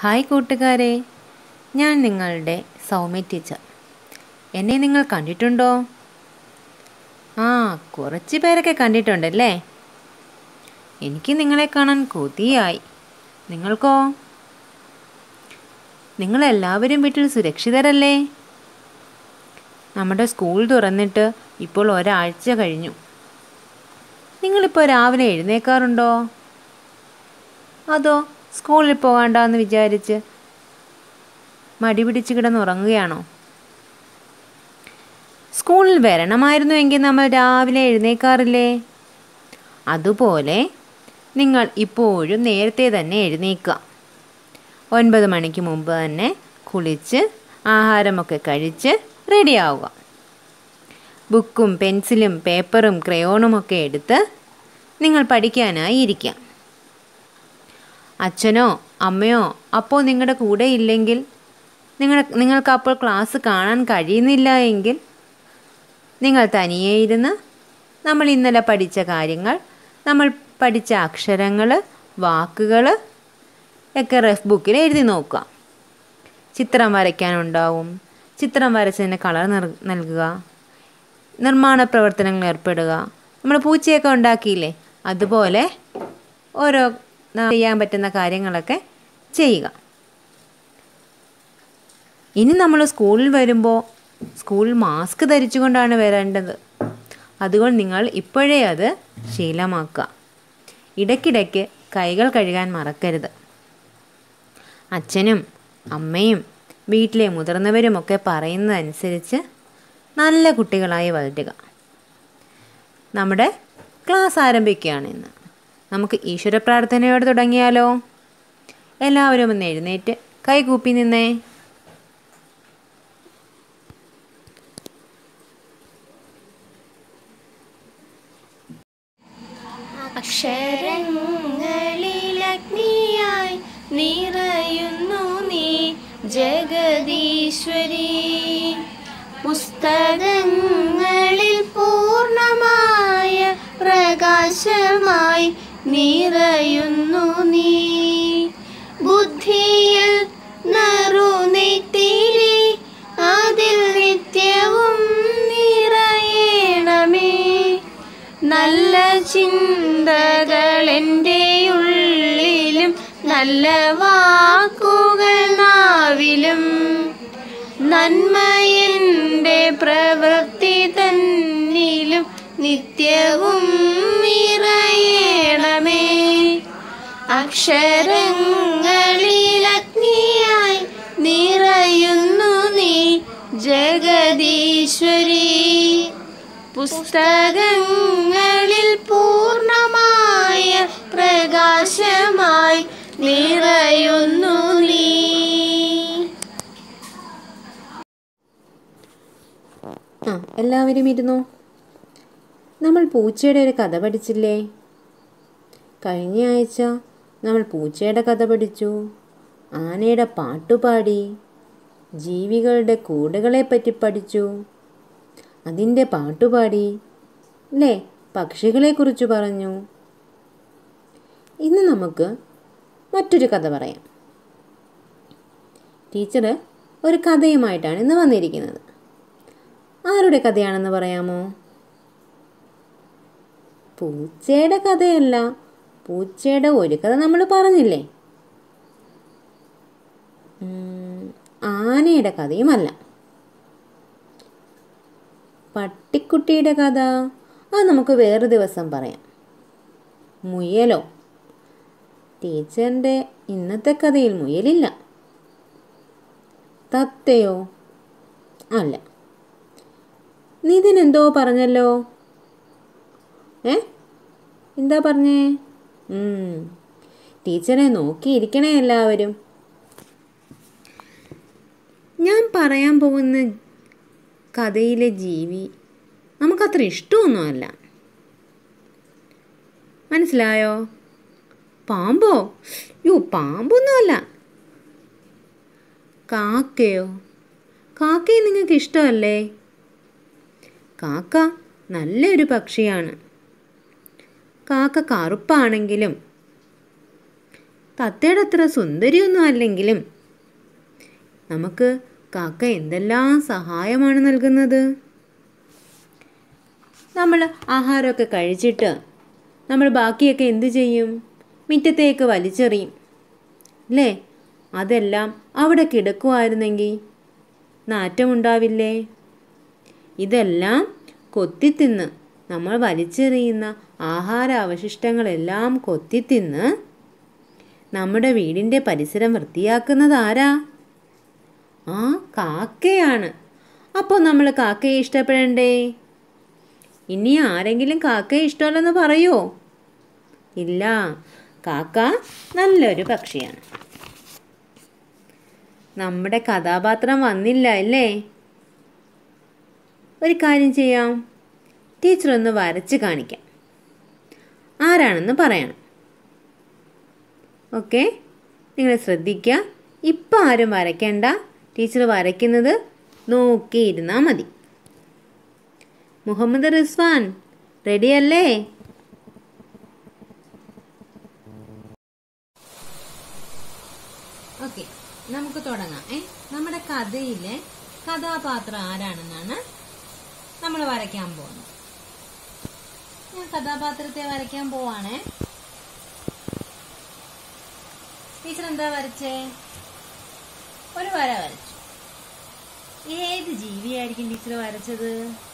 Hi കൂട്ടുകാരെ ഞാൻ നിങ്ങളുടെ സൗമ്യ ടീച്ചർ എന്നെ നിങ്ങൾ കണ്ടിട്ടുണ്ടോ ആ കുറച്ച് പേരൊക്കെ കണ്ടിട്ടുണ്ടല്ലേ എനിക്ക് നിങ്ങളെ കാണാൻ കൊതിയായി നിങ്ങൾക്കോ നിങ്ങളെല്ലാവരും വീട്ടിൽ സുരക്ഷിതരല്ലേ നമ്മുടെ സ്കൂൾ തുറന്നിട്ട് ഇപ്പോൾ ഒരാഴ്ച കഴിഞ്ഞു നിങ്ങളിപ്പോൾ രാവിലെ എഴുന്നേക്കാറുണ്ടോ അതോ സ്കൂളിൽ പോകണ്ടെന്ന് വിചാരിച്ച് മടി പിടിച്ച് കിടന്നുറങ്ങുകയാണോ സ്കൂളിൽ വരണമായിരുന്നു എങ്കിൽ നമ്മൾ രാവിലെ എഴുന്നേക്കാറില്ലേ അതുപോലെ നിങ്ങൾ ഇപ്പോഴും നേരത്തെ തന്നെ എഴുന്നേക്കുക ഒൻപത് മണിക്ക് മുമ്പ് തന്നെ കുളിച്ച് ആഹാരമൊക്കെ കഴിച്ച് റെഡിയാവുക ബുക്കും പെൻസിലും പേപ്പറും ക്രയോണുമൊക്കെ എടുത്ത് നിങ്ങൾ പഠിക്കാനായി ഇരിക്കാം അച്ഛനോ അമ്മയോ അപ്പോൾ നിങ്ങളുടെ കൂടെ ഇല്ലെങ്കിൽ നിങ്ങൾ നിങ്ങൾക്ക് അപ്പോൾ ക്ലാസ് കാണാൻ കഴിയുന്നില്ല എങ്കിൽ നിങ്ങൾ തനിയെ ഇരുന്ന് നമ്മൾ ഇന്നലെ പഠിച്ച കാര്യങ്ങൾ നമ്മൾ പഠിച്ച അക്ഷരങ്ങൾ വാക്കുകൾ ഒക്കെ റഫ് ബുക്കിൽ എഴുതി നോക്കുക ചിത്രം വരയ്ക്കാനുണ്ടാവും ചിത്രം വരച്ചതിന് കളർ നൽകുക നിർമ്മാണ പ്രവർത്തനങ്ങൾ ഏർപ്പെടുക നമ്മൾ പൂച്ചയൊക്കെ ഉണ്ടാക്കിയില്ലേ അതുപോലെ ഓരോ ചെയ്യാൻ പറ്റുന്ന കാര്യങ്ങളൊക്കെ ചെയ്യുക ഇനി നമ്മൾ സ്കൂളിൽ വരുമ്പോൾ സ്കൂളിൽ മാസ്ക് ധരിച്ചുകൊണ്ടാണ് വരേണ്ടത് അതുകൊണ്ട് നിങ്ങൾ ഇപ്പോഴേ അത് ശീലമാക്കുക ഇടയ്ക്കിടയ്ക്ക് കൈകൾ കഴുകാൻ മറക്കരുത് അച്ഛനും അമ്മയും വീട്ടിലെ മുതിർന്നവരുമൊക്കെ പറയുന്നതനുസരിച്ച് നല്ല കുട്ടികളായി വളരുക നമ്മുടെ ക്ലാസ് ആരംഭിക്കുകയാണ് ഇന്ന് നമുക്ക് ഈശ്വര പ്രാർത്ഥനയോട് തുടങ്ങിയാലോ എല്ലാവരും ഒന്ന് എഴുന്നേറ്റ് കൈകൂപ്പി നിന്നേ അക്ഷരങ്ങളിലഗ്നിയായി നിറയുന്നു നീ ജഗദീശ്വരി പുസ്തകങ്ങളിൽ പൂർണ്ണമായ പ്രകാശമായി നിറയുന്നു നീ ബുദ്ധിയിൽ നറുനെത്തിരി അതിൽ നിത്യവും നിറയണമേ നല്ല ചിന്തകൾ എൻ്റെ ഉള്ളിലും നല്ല വാക്കുകൾ നാവിലും നന്മയെൻ്റെ പ്രവൃത്തി തന്നിലും നിത്യവും നിറയണമേ അക്ഷരങ്ങളിൽ അഗ്നിയായി നിറയുന്നു നീ ജഗദീശ്വരി പുസ്തകങ്ങളിൽ പൂർണ്ണമായ പ്രകാശമായി നിറയുന്നു നീ ആ എല്ലാവരും ഇരുന്നു നമ്മൾ പൂച്ചയുടെ ഒരു കഥ പഠിച്ചില്ലേ കഴിഞ്ഞ ആഴ്ച നമ്മൾ പൂച്ചയുടെ കഥ പഠിച്ചു ആനയുടെ പാട്ടുപാടി ജീവികളുടെ കൂടുകളെ പറ്റി പഠിച്ചു അതിൻ്റെ പാട്ടുപാടി അല്ലേ പക്ഷികളെക്കുറിച്ച് പറഞ്ഞു ഇന്ന് നമുക്ക് മറ്റൊരു കഥ പറയാം ടീച്ചർ ഒരു കഥയുമായിട്ടാണ് ഇന്ന് വന്നിരിക്കുന്നത് ആരുടെ കഥയാണെന്ന് പറയാമോ പൂച്ചയുടെ കഥയല്ല പൂച്ചയുടെ ഒരു കഥ നമ്മൾ പറഞ്ഞില്ലേ ആനയുടെ കഥയുമല്ല പട്ടിക്കുട്ടിയുടെ കഥ അത് നമുക്ക് വേറെ ദിവസം പറയാം മുയലോ ടീച്ചറിൻ്റെ ഇന്നത്തെ കഥയിൽ മുയലില്ല തത്തയോ അല്ല നിതിൻ എന്തോ പറഞ്ഞല്ലോ ഏ എന്താ പറഞ്ഞേ ടീച്ചറെ നോക്കിയിരിക്കണേ എല്ലാവരും ഞാൻ പറയാൻ പോകുന്ന കഥയിലെ ജീവി നമുക്കത്ര ഇഷ്ടമൊന്നുമല്ല മനസ്സിലായോ പാമ്പോ യോ പാമ്പൊന്നുമല്ല കാക്കയോ കാക്കയെ നിങ്ങൾക്ക് ഇഷ്ടമല്ലേ കാക്ക നല്ലൊരു പക്ഷിയാണ് കാക്ക കറുപ്പാണെങ്കിലും തത്തയുടെ അത്ര സുന്ദരിയൊന്നും അല്ലെങ്കിലും നമുക്ക് കാക്ക എന്തെല്ലാം സഹായമാണ് നൽകുന്നത് നമ്മൾ ആഹാരമൊക്കെ കഴിച്ചിട്ട് നമ്മൾ ബാക്കിയൊക്കെ എന്തു ചെയ്യും മുറ്റത്തേക്ക് വലിച്ചെറിയും അല്ലേ അതെല്ലാം അവിടെ കിടക്കുമായിരുന്നെങ്കിൽ നാറ്റമുണ്ടാവില്ലേ ഇതെല്ലാം കൊത്തിത്തിന്ന് നമ്മൾ വലിച്ചെറിയുന്ന ആഹാര അവശിഷ്ടങ്ങളെല്ലാം കൊത്തിത്തിന്ന് നമ്മുടെ വീടിൻ്റെ പരിസരം വൃത്തിയാക്കുന്നത് ആരാ ആ കാക്കയാണ് അപ്പോൾ നമ്മൾ കാക്കയെ ഇഷ്ടപ്പെടണ്ടേ ഇനി ആരെങ്കിലും കാക്കയെ ഇഷ്ടമല്ലെന്ന് പറയുമോ ഇല്ല കാക്ക നല്ലൊരു പക്ഷിയാണ് നമ്മുടെ കഥാപാത്രം വന്നില്ല അല്ലേ ഒരു കാര്യം ചെയ്യാം ടീച്ചർ ഒന്ന് വരച്ച് കാണിക്കാം ആരാണെന്ന് പറയണം ഓക്കെ നിങ്ങൾ ശ്രദ്ധിക്കുക ഇപ്പം ആരും വരയ്ക്കണ്ട ടീച്ചർ വരയ്ക്കുന്നത് നോക്കിയിരുന്നാൽ മതി മുഹമ്മദ് റിസ്വാൻ റെഡിയല്ലേ ഓക്കെ നമുക്ക് തുടങ്ങാം ഏ നമ്മുടെ കഥയിലെ കഥാപാത്രം ആരാണെന്നാണ് നമ്മൾ വരയ്ക്കാൻ പോകുന്നത് ഞാൻ കഥാപാത്രത്തെ വരയ്ക്കാൻ പോവാണേ ടീച്ചർ എന്താ വരച്ചേ ഒരു വര വരച്ചു ഏത് ജീവിയായിരിക്കും ടീച്ചർ വരച്ചത്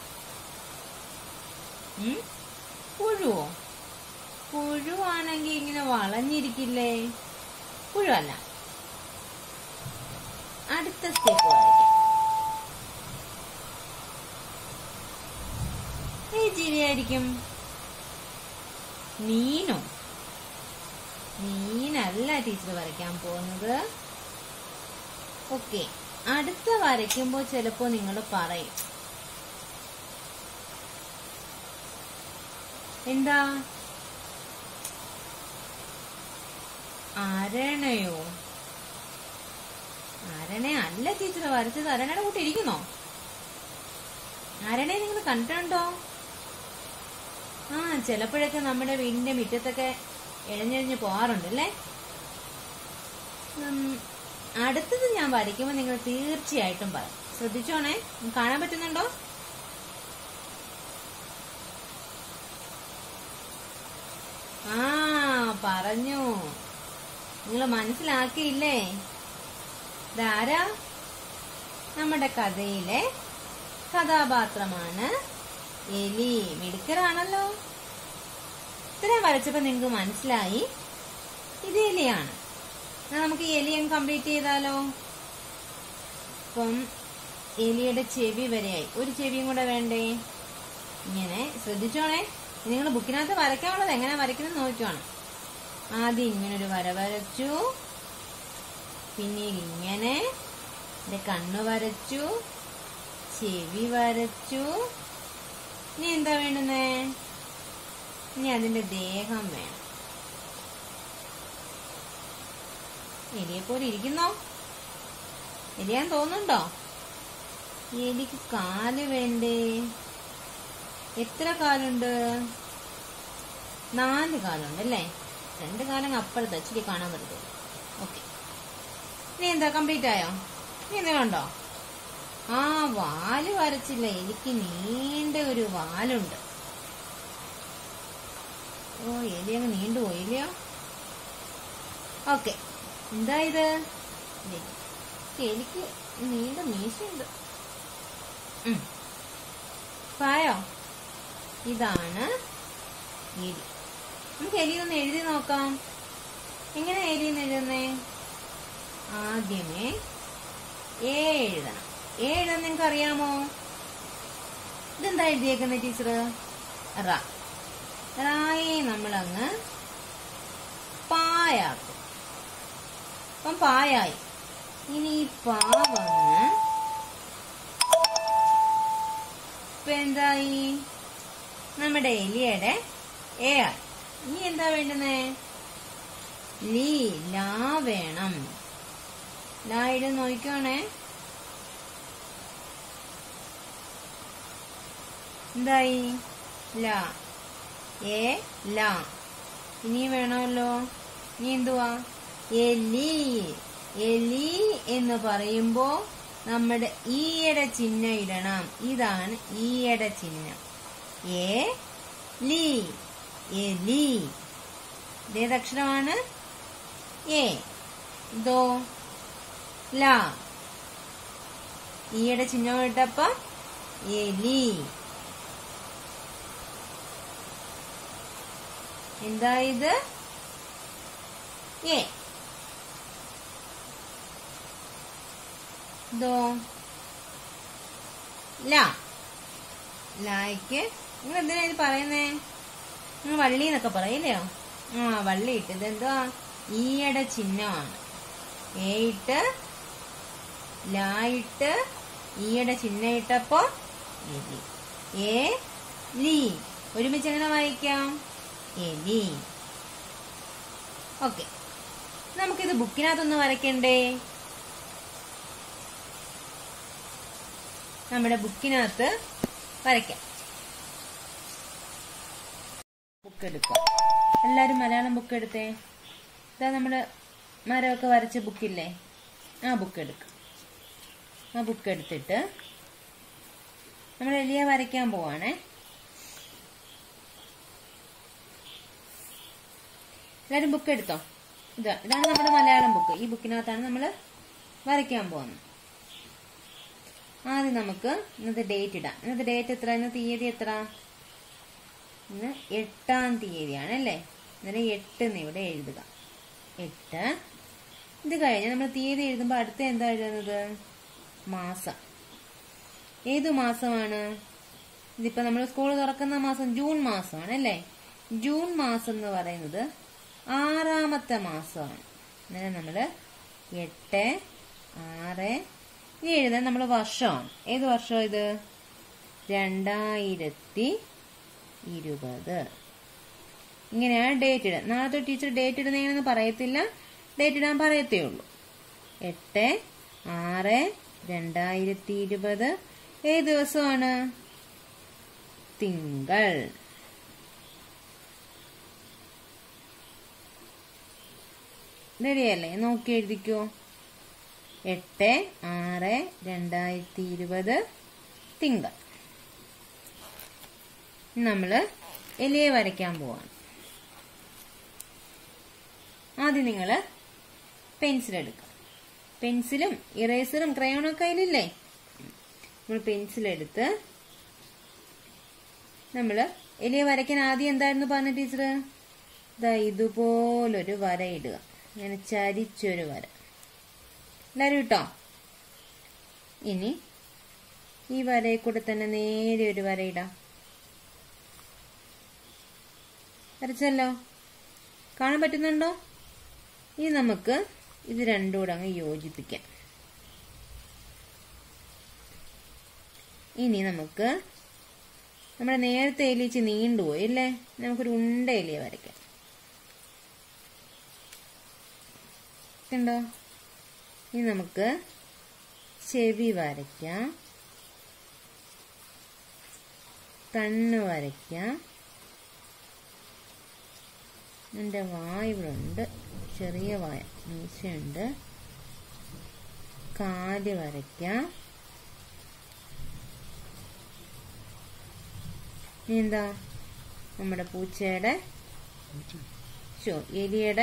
ഉം? പുഴുവോ പുഴുവാണെങ്കിൽ ഇങ്ങനെ വളഞ്ഞിരിക്കില്ലേ പുഴുവല്ല അടുത്ത സ്റ്റെപ്പ് വരയ്ക്കാം ഏത് ജീവിയായിരിക്കും മീനോ മീനല്ല ടീച്ചർ വരയ്ക്കാൻ പോകുന്നത് ഓക്കെ അടുത്ത വരയ്ക്കുമ്പോൾ ചിലപ്പോൾ നിങ്ങൾ പറയും എന്താ അരണയോ അരണ അല്ല ടീച്ചർ വരച്ചത് അരണയുടെ കൂട്ടി ഇരിക്കുന്നോ അരണയെ നിങ്ങൾ കണ്ടിട്ടുണ്ടോ ആ ചിലപ്പോഴൊക്കെ നമ്മുടെ വീടിന്റെ മുറ്റത്തൊക്കെ എഴഞ്ഞെഴിഞ്ഞ് പോകാറുണ്ട് അല്ലേ ഉം, അടുത്തത് ഞാൻ വരയ്ക്കുമ്പോൾ നിങ്ങൾ തീർച്ചയായിട്ടും പറയും ശ്രദ്ധിച്ചോണേ കാണാൻ പറ്റുന്നുണ്ടോ ആ പറഞ്ഞു നിങ്ങൾ മനസ്സിലാക്കിയില്ലേ ഇതാരാ നമ്മുടെ കഥയിലെ കഥാപാത്രമാണ് എലി മിടുക്കരാണല്ലോ ഇത്രയും വരച്ചപ്പോ നിങ്ങൾക്ക് മനസ്സിലായി ഇത് എലിയാണ് എന്നാ നമുക്ക് ഈ എലി അങ്ങ് കംപ്ലീറ്റ് ചെയ്താലോ അപ്പം എലിയുടെ ചെവി വരെയായി ഒരു ചെവിയും കൂടെ വേണ്ടേ ഇങ്ങനെ ശ്രദ്ധിച്ചോണേ നിങ്ങൾ ബുക്കിനകത്ത് വരയ്ക്കാനുള്ളത് എങ്ങനെ വരയ്ക്കുന്നത് നോക്കിക്കോണം ആദ്യം ഇങ്ങനെ ഒരു വര വരച്ചു പിന്നീട് ഇങ്ങനെ എന്റെ കണ്ണ് വരച്ചു ചെവി വരച്ചു ഇനി എന്താ വേണ്ടുന്നേ ഇനി അതിന്റെ ദേഹം വേണം എലിയെ പോലെ ഇരിക്കുന്നോ എലിയാൻ തോന്നുന്നുണ്ടോ എലിക്ക് കാല് വേണ്ടേ എത്ര കാലുണ്ട് നാല് കാലുണ്ട് അല്ലേ രണ്ട് കാലം അപ്പുറത്ത് ഇച്ചിരി കാണാൻ പറ്റും ഓക്കെ ഇനി എന്താ കംപ്ലീറ്റ് ആയോ ഇനി എന്തെങ്കിലും ഉണ്ടോ ആ വാല് വരച്ചില്ല എനിക്ക് നീണ്ട ഒരു വാലുണ്ട് ഓ എലി അങ്ങ് നീണ്ടു പോയില്ലയോ ഓക്കെ എന്താ ഇത് ദേ, എനിക്ക് നീണ്ട മീശയുണ്ട് ഉം. പായോ ഇതാണ് എലി നമുക്ക് എലി ഒന്ന് എഴുതി നോക്കാം എങ്ങനെ എലി എന്ന് എഴുതുന്നേ ആദ്യമേ ഏ എഴുതണം ഏ എഴുതാൻ നിങ്ങൾക്ക് അറിയാമോ ഇതെന്താ എഴുതിയേക്കുന്നത് ടീച്ചർ റ റായെ നമ്മളങ്ങ് പായാക്കും അപ്പം പായായി ഇനി ഈ പാ വന്ന് ഇപ്പൊ എന്തായി നമ്മുടെ എലിയുടെ എ ആയി ഇനി എന്താ വേണ്ടുന്നേ ലീ ലാ വേണം ലാ എഴുതി നോക്കണേ എന്തായി ല ഏ ല ഇനി വേണമല്ലോ ഇനി എന്തുവാ എലി എലി എന്ന് പറയുമ്പോ നമ്മുടെ ഈയുടെ ചിഹ്നം ഇടണം ഇതാണ് ഈയുടെ ചിഹ്നം എ ലി എലി ഇതേത് അക്ഷരമാണ് എ ഇതോ ല ഈയുടെ ചിഹ്നം ഇട്ടപ്പോ എലി എന്താ ഇത് എ ദോ ല ലായ്ക്ക് നിങ്ങൾ എന്തിനാ ഇത് പറയുന്നേ നിങ്ങൾ വള്ളി എന്നൊക്കെ പറയില്ലയോ ആ വള്ളി ഇട്ട് ഇതെന്തുവാ ഈയുടെ ചിഹ്നമാണ് എ ഇട്ട് ലായിട്ട് ഈയുടെ ചിഹ്നം ഇട്ടപ്പോ എലി എ ലി ഒരുമിച്ച് എങ്ങനെ വായിക്കാം എലി ഓക്കെ നമുക്കിത് ബുക്കിനകത്തൊന്ന് വരയ്ക്കണ്ടേ നമ്മുടെ ബുക്കിനകത്ത് വരയ്ക്കാം ബുക്ക് എടുക്കാം എല്ലാരും മലയാളം ബുക്ക് എടുത്തേ ഇതാ നമ്മള് മരമൊക്കെ വരച്ച ബുക്കില്ലേ ആ ബുക്ക് എടുക്കാം ആ ബുക്ക് എടുത്തിട്ട് നമ്മൾ എലിയെ വരയ്ക്കാൻ പോവാണേ എല്ലാരും ബുക്ക് എടുത്തോ ഇതാ ഇതാണ് നമ്മുടെ മലയാളം ബുക്ക് ഈ ബുക്കിനകത്താണ് നമ്മൾ വരയ്ക്കാൻ പോകുന്നത് ആദ്യം നമുക്ക് ഇന്നത്തെ ഡേറ്റ് ഇടാം ഇന്നത്തെ ഡേറ്റ് എത്ര ഇന്ന് തീയതി എത്ര ഇന്ന് എട്ടാം തീയതിയാണ് അല്ലേ ഇന്നലെ എട്ട് എന്ന് ഇവിടെ എഴുതുക എട്ട് ഇത് കഴിഞ്ഞ് നമ്മൾ തീയതി എഴുതുമ്പോൾ അടുത്ത എന്താ എഴുതുന്നത് മാസം ഏതു മാസമാണ് ഇതിപ്പോ നമ്മൾ സ്കൂൾ തുറക്കുന്ന മാസം ജൂൺ മാസമാണ് അല്ലേ ജൂൺ മാസം എന്ന് പറയുന്നത് ആറാമത്തെ മാസമാണ് അന്നേരം നമ്മള് എട്ട് ആറ് ഇനി എഴുതാൻ നമ്മൾ വർഷമാണ് ഏത് വർഷം ഇത് രണ്ടായിരത്തി ഇരുപത് ഇങ്ങനെയാണ് ഡേറ്റ് ഇടുക നാളത്തെ ടീച്ചർ ഡേറ്റ് ഇടുന്നതെന്ന് പറയത്തില്ല ഡേറ്റ് ഇടാൻ പറയത്തേ ഉള്ളൂ എട്ട് ആറ് രണ്ടായിരത്തി ഇരുപത് ഏത് ദിവസമാണ് തിങ്കൾ റെഡിയല്ലേ നോക്കി എഴുതിക്കോ എട്ട് ആറ് രണ്ടായിരത്തി ഇരുപത് തിങ്കൾ നമ്മള് എലിയെ വരയ്ക്കാൻ പോവാണ് ആദ്യം നിങ്ങള് പെൻസിൽ എടുക്കുക പെൻസിലും ഇറേസറും ക്രയോണും ഒക്കെ അതിലില്ലേ നമ്മൾ പെൻസിൽ എടുത്ത് നമ്മള് എലിയെ വരയ്ക്കാൻ ആദ്യം എന്തായിരുന്നു പറഞ്ഞ ടീച്ചർ ഇതാ ഇതുപോലൊരു വര ഇടുക ഇങ്ങനെ ചരിച്ചൊരു വര എല്ലാരും ഇട്ടോ ഇനി ഈ വരയിൽ കൂടെ തന്നെ നേരെ ഒരു വര ഇടാം വരച്ചല്ലോ കാണാൻ പറ്റുന്നുണ്ടോ ഇനി നമുക്ക് ഇത് രണ്ടും കൂടെ അങ്ങ് യോജിപ്പിക്കാം ഇനി നമുക്ക് നമ്മുടെ നേരത്തെ എലിച്ച് നീണ്ടുപോയി അല്ലേ നമുക്കൊരു ഉണ്ട എലിയ വരയ്ക്കാം കണ്ടോ ഇനി നമുക്ക് ചെവി വരയ്ക്കാം കണ്ണ് വരയ്ക്കാം എൻ്റെ വായ ഇവിടെ ഉണ്ട് ചെറിയ വായ മീശയുണ്ട് കാല് വരയ്ക്കാം ഇനി എന്താ നമ്മുടെ പൂച്ചയുടെ ഷോ എലിയുടെ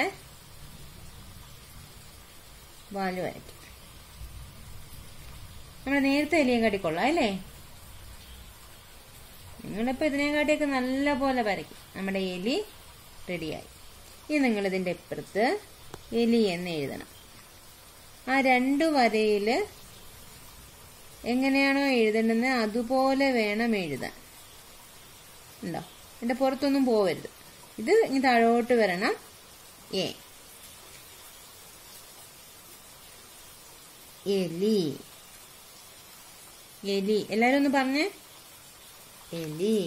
വാല് വരയ്ക്കാം നമ്മൾ നേരത്തെ എലിയും കാട്ടിക്കൊള്ളാം അല്ലേ നിങ്ങളിപ്പോ ഇതിനെക്കാട്ടിയൊക്കെ നല്ല പോലെ വരയ്ക്കും നമ്മുടെ എലി റെഡിയായി ഇനി നിങ്ങൾ ഇതിന്റെ ഇപ്പുറത്ത് എലി എന്ന് എഴുതണം ആ രണ്ടു വരയില് എങ്ങനെയാണോ എഴുതേണ്ടത് അതുപോലെ വേണം എഴുതാൻ ഉണ്ടോ എന്റെ പുറത്തൊന്നും പോവരുത് ഇത് ഇനി താഴോട്ട് വരണം എ എലി എലി എല്ലാരും ഒന്ന് പറഞ്ഞേ എലി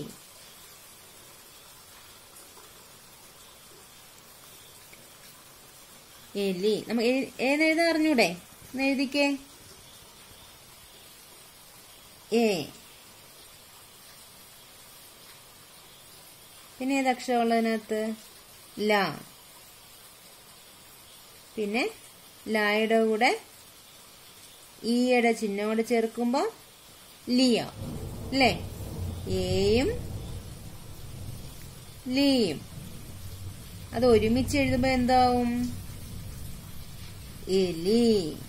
എലി നമുക്ക് എ- ഏതെഴുതാൻ അറിഞ്ഞൂടെ ഒന്ന് എഴുതിക്കേ എ പിന്നെ ഏത് അക്ഷരമുള്ളതിനകത്ത് ല പിന്നെ ലായുടെ കൂടെ ഈയുടെ ചിഹ്നം കൂടെ ചേർക്കുമ്പോൾ ലിയോ അല്ലേ എയും ലീയും അത് ഒരുമിച്ച് എഴുതുമ്പോൾ എന്താവും എലി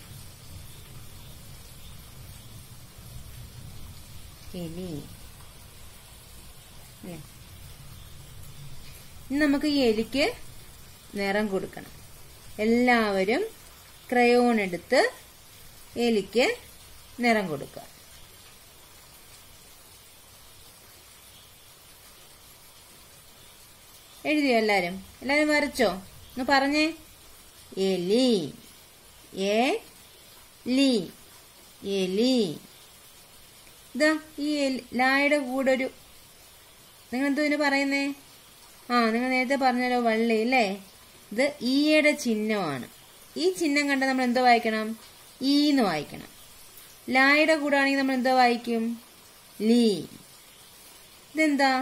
എലി അല്ലേ? ഇനി നമുക്ക് ഈ എലിക്ക് നിറം കൊടുക്കണം എല്ലാവരും ക്രയോൺ എടുത്ത് എലിക്ക് നിറം കൊടുക്കുക എഴുതിയോ എല്ലാരും എല്ലാരും വരച്ചോ ഒന്ന് പറഞ്ഞേ എലി എ ലി എലി ഇതാ ഈ എലി- ലായുടെ കൂടെ ഒരു നിങ്ങൾ എന്തോ ഇതിന് പറയുന്നേ ആ നിങ്ങൾ നേരത്തെ പറഞ്ഞല്ലോ വള്ളി അല്ലേ ഇത് ഈയുടെ ചിഹ്നമാണ് ഈ ചിഹ്നം കണ്ട നമ്മൾ എന്തോ വായിക്കണം ഈ എന്ന് വായിക്കണം ലായുടെ കൂടെ ആണെങ്കിൽ നമ്മൾ എന്തോ വായിക്കും ലീ ഇതെന്താ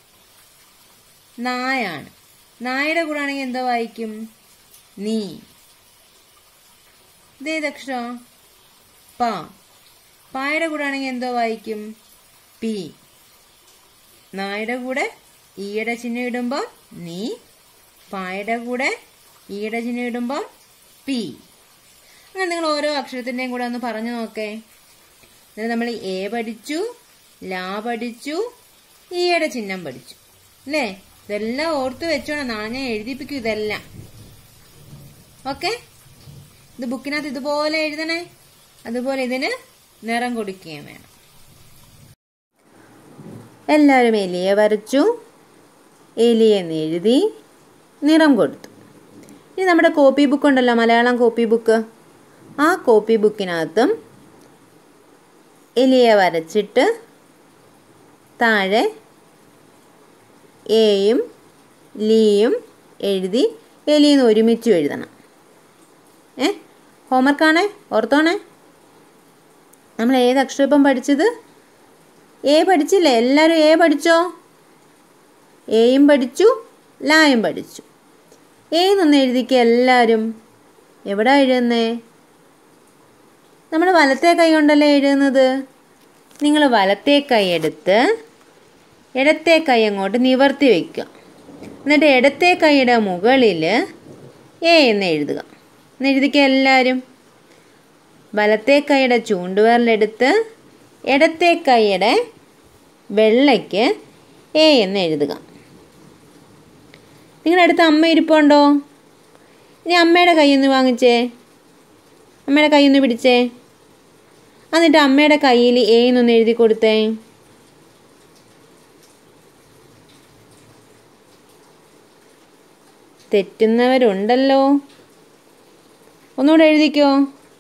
നായാണ് നായുടെ കൂടെ ആണെങ്കിൽ എന്തോ വായിക്കും നീ ഇതേതക്ഷരം പ പായുടെ കൂടെ ആണെങ്കിൽ എന്തോ വായിക്കും പി നായുടെ കൂടെ ഈയുടെ ചിഹ്നം ഇടുമ്പോൾ നീ പായുടെ കൂടെ ഈയുടെ ചിഹ്നം ഇടുമ്പോൾ പി അങ്ങനെ നിങ്ങൾ ഓരോ അക്ഷരത്തിന്റെയും കൂടെ ഒന്ന് പറഞ്ഞു നോക്കേ എന്നിട്ട് നമ്മൾ എ പഠിച്ചു ലാ പഠിച്ചു ഈയുടെ ചിഹ്നം പഠിച്ചു അല്ലേ ഇതെല്ലാം ഓർത്ത് വെച്ചോണം നാളെ ഞാൻ എഴുതിപ്പിക്കും ഇതെല്ലാം ഓക്കെ ഇത് ബുക്കിനകത്ത് ഇതുപോലെ എഴുതണേ അതുപോലെ ഇതിന് നിറം കൊടുക്കുകയും വേണം എല്ലാവരും എലിയെ വരച്ചു എലിയെന്ന് എഴുതി നിറം കൊടുത്തു ഇനി നമ്മുടെ കോപ്പി ബുക്ക് ഉണ്ടല്ലോ മലയാളം കോപ്പി ബുക്ക് ആ കോപ്പി ബുക്കിനകത്തും എലിയെ വരച്ചിട്ട് താഴെ എയും ലീയും എഴുതി എലിന്ന് ഒരുമിച്ചും എഴുതണം ഏ ഹോംവർക്കാണേ ഓർത്തോണേ നമ്മൾ ഏത് അക്ഷരം ഇപ്പം പഠിച്ചത് എ പഠിച്ചില്ലേ എല്ലാവരും എ പഠിച്ചോ എയും പഠിച്ചു ലായും പഠിച്ചു ഏന്നൊന്ന് എഴുതിക്കുക എല്ലാവരും എവിടെ എഴുതുന്നേ നമ്മൾ വലത്തെ കൈ കൊണ്ടല്ലേ എഴുതുന്നത് നിങ്ങൾ വലത്തെ കൈ എടുത്ത് ഇടത്തെ കൈ അങ്ങോട്ട് നിവർത്തി വയ്ക്കുക എന്നിട്ട് ഇടത്തെ കൈയുടെ മുകളിൽ എ എന്ന് എഴുതുക എന്ന് എഴുതിക്കുക എല്ലാവരും വലത്തെ കൈയുടെ ചൂണ്ടുവിരലെടുത്ത് ഇടത്തെ കൈയുടെ വെള്ളയ്ക്ക് എ എന്ന് എഴുതുക നിങ്ങളുടെ അടുത്ത് അമ്മ ഇരിപ്പുണ്ടോ ഇനി അമ്മയുടെ കയ്യിൽ നിന്ന് വാങ്ങിച്ചേ അമ്മയുടെ കയ്യിൽ നിന്ന് പിടിച്ചേ എന്നിട്ട് അമ്മയുടെ കയ്യിൽ എ എന്നൊന്ന് എഴുതി കൊടുത്തേ തെറ്റുന്നവരുണ്ടല്ലോ ഒന്നുകൂടെ എഴുതിക്കോ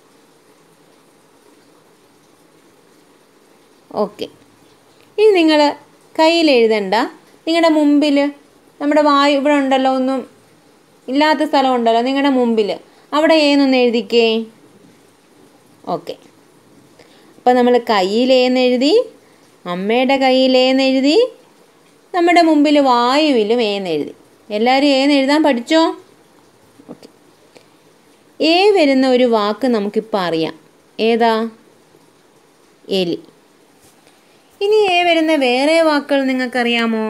ഓക്കെ ഇനി നിങ്ങൾ കയ്യിൽ എഴുതണ്ട നിങ്ങളുടെ മുമ്പിൽ നമ്മുടെ വായു ഇവിടെ ഉണ്ടല്ലോ ഒന്നും ഇല്ലാത്ത സ്ഥലം ഉണ്ടല്ലോ നിങ്ങളുടെ മുമ്പിൽ അവിടെ ഏന്നൊന്ന് എഴുതിക്കേ ഓക്കെ അപ്പോൾ നമ്മൾ കയ്യിലേന്ന് എഴുതി അമ്മയുടെ കയ്യിലേന്ന് എഴുതി നമ്മുടെ മുമ്പിൽ വായുവിലും ഏന്ന് എഴുതി എല്ലാവരും ഏന്ന് എഴുതാൻ പഠിച്ചോ ഓക്കെ ഏ വരുന്ന ഒരു വാക്ക് നമുക്കിപ്പോൾ അറിയാം ഏതാ എലി ഇനി ഏ വരുന്ന വേറെ വാക്കുകൾ നിങ്ങൾക്കറിയാമോ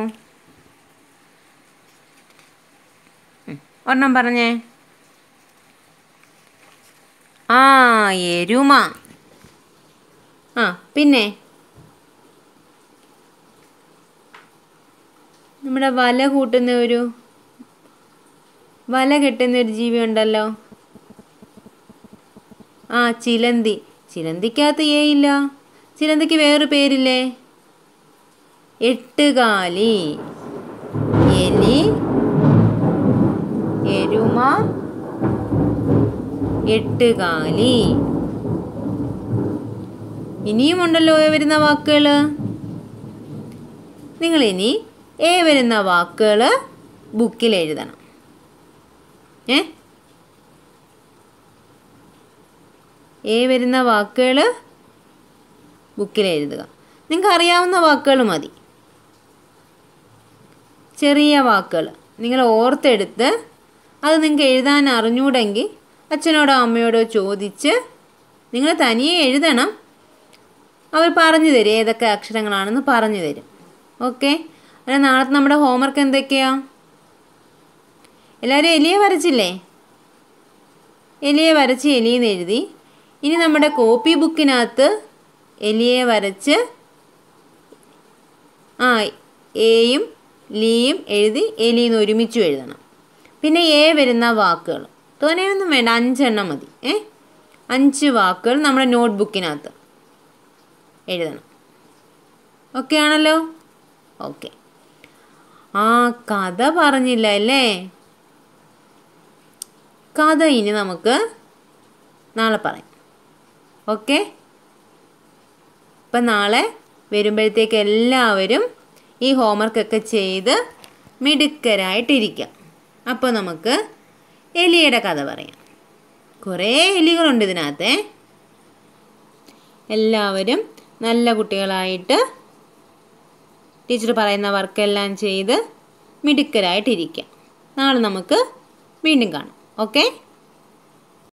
ഉം, ഒരെണ്ണം പറഞ്ഞേ ആ എരുമ ആ പിന്നെ നമ്മുടെ വല കൂട്ടുന്ന ഒരു വല കെട്ടുന്ന ഒരു ജീവി ഉണ്ടല്ലോ ആ ചിലന്തി ചിലന്തിക്കകത്ത് ഏ ഇല്ല ചിലന്തിക്ക് വേറൊരു പേരില്ലേ എട്ടുകാലി എലി എരുമ എട്ടുകാലി ഇനിയും ഉണ്ടല്ലോ ഏ വരുന്ന വാക്കുകൾ നിങ്ങൾ ഇനി ഏ വരുന്ന വാക്കുകൾ ബുക്കിൽ എഴുതണം ഏ ഏ വരുന്ന വാക്കുകൾ ബുക്കിൽ എഴുതുക നിങ്ങൾക്ക് അറിയാവുന്ന വാക്കുകൾ മതി ചെറിയ വാക്കുകൾ നിങ്ങൾ ഓർത്തെടുത്ത് അത് നിങ്ങൾക്ക് എഴുതാൻ അറിഞ്ഞൂടെങ്കിൽ അച്ഛനോടോ അമ്മയോടോ ചോദിച്ച് നിങ്ങൾ തനിയെ എഴുതണം അവർ പറഞ്ഞു തരും ഏതൊക്കെ അക്ഷരങ്ങളാണെന്ന് പറഞ്ഞു തരും ഓക്കെ അങ്ങനെ നാളത്തെ നമ്മുടെ ഹോംവർക്ക് എന്തൊക്കെയാ എല്ലാവരും എലിയെ വരച്ചില്ലേ എലിയെ വരച്ച് എലിയെന്ന് എഴുതി ഇനി നമ്മുടെ കോപ്പി ബുക്കിനകത്ത് എലിയെ വരച്ച് ആ എയും ലീയും എഴുതി എലിന്ന് ഒരുമിച്ചും എഴുതണം പിന്നെ എ വരുന്ന വാക്കുകൾ തോനെയൊന്നും വേണ്ട അഞ്ചെണ്ണം മതി ഏ അഞ്ച് വാക്കുകൾ നമ്മുടെ നോട്ട് ബുക്കിനകത്ത് എഴുതണം ഓക്കെ ആണല്ലോ ഓക്കെ ആ കഥ പറഞ്ഞില്ല അല്ലേ കഥ ഇനി നമുക്ക് നാളെ പറയാം ഓക്കെ അപ്പം നാളെ വരുമ്പോഴത്തേക്ക് എല്ലാവരും ഈ ഹോംവർക്കൊക്കെ ചെയ്ത് മിടുക്കരായിട്ടിരിക്കാം അപ്പോൾ നമുക്ക് എലിയുടെ കഥ പറയാം കുറേ എലികളുണ്ട് ഇതിനകത്തെ എല്ലാവരും നല്ല കുട്ടികളായിട്ട് ടീച്ചർ പറയുന്ന വർക്കെല്ലാം ചെയ്ത് മിടുക്കരായിട്ടിരിക്കാം നാളെ നമുക്ക് വീണ്ടും കാണാം ഓക്കെ